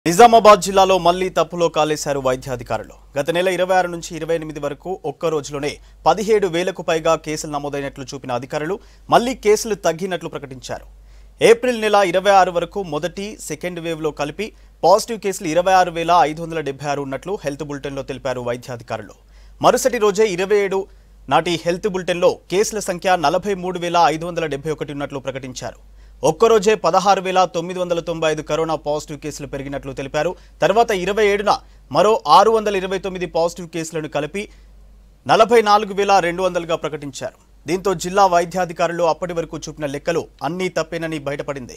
నిజామాబాద్ జిల్లాలో మళ్లీ తప్పులో కాలేశారు వైద్యాధికారులు గత నెల ఇరవై ఆరు నుంచి ఇరవై ఎనిమిది వరకు ఒక్క రోజులోనే పదిహేడు వేలకు పైగా కేసులు నమోదైనట్లు చూపిన అధికారులు మళ్లీ కేసులు తగ్గినట్లు ప్రకటించారు ఏప్రిల్ నెల ఇరవై ఆరు వరకు మొదటి సెకండ్ వేవ్లో కలిపి పాజిటివ్ కేసులు ఇరవై ఆరు వేల ఐదు వందల డెబ్బై ఆరు ఉన్నట్లు హెల్త్ బులెటిన్లో తెలిపారు వైద్యాధికారులు మరుసటి రోజే ఇరవై ఏడు నాటి హెల్త్ బులెటిన్లో కేసుల సంఖ్య నలభై మూడు వేల ఐదు వందల డెబ్బై ఒకటి ఉన్నట్లు ప్రకటించారు ఒక్కరోజే పదహారు వేల తొమ్మిది వందల తొంభై ఐదు కరోనా పాజిటివ్ కేసులు పెరిగినట్లు తెలిపారు తర్వాత ఇరవై ఏడున మరో ఆరు వందల ఇరవై తొమ్మిది పాజిటివ్ కేసులను కలిపి నలభై నాలుగు వేల రెండు వందలుగా ప్రకటించారు దీంతో జిల్లా వైద్యాధికారులు అప్పటి వరకు చూపిన లెక్కలు అన్నీ తప్పేనని బయటపడింది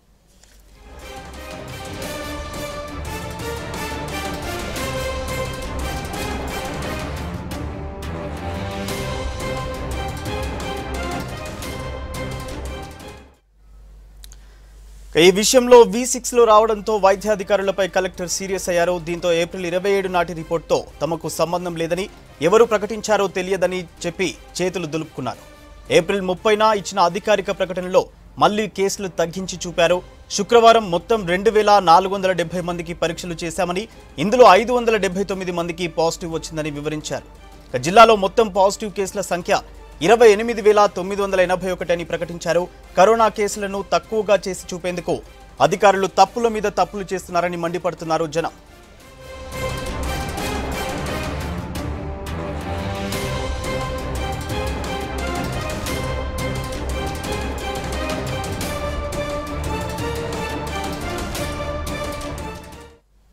ఈ విషయంలో వి సిక్స్ లో రావడంతో వైద్యాధికారులపై కలెక్టర్ సీరియస్ అయ్యారు దీంతో ఏప్రిల్ ఇరవై ఏడు నాటి రిపోర్ట్తో తమకు సంబంధం లేదని ఎవరు ప్రకటించారో తెలియదని చెప్పి చేతులు దులుపుకున్నారు ఏప్రిల్ ముప్పైన ఇచ్చిన అధికారిక ప్రకటనలో మళ్లీ కేసులు తగ్గించి చూపారు శుక్రవారం మొత్తం రెండు వేల నాలుగు వందల డెబ్బై మందికి పరీక్షలు చేశామని ఇందులో ఐదు వందల డెబ్బై తొమ్మిది మందికి పాజిటివ్ వచ్చిందని వివరించారు ఇక జిల్లాలో మొత్తం పాజిటివ్ కేసుల సంఖ్య ఇరవై ఎనిమిది వేల తొమ్మిది వందల ఎనభై ఒకటి అని ప్రకటించారు కరోనా కేసులను తక్కువగా చేసి చూపేందుకు అధికారులు తప్పుల మీద తప్పులు చేస్తున్నారని మండిపడుతున్నారు జనం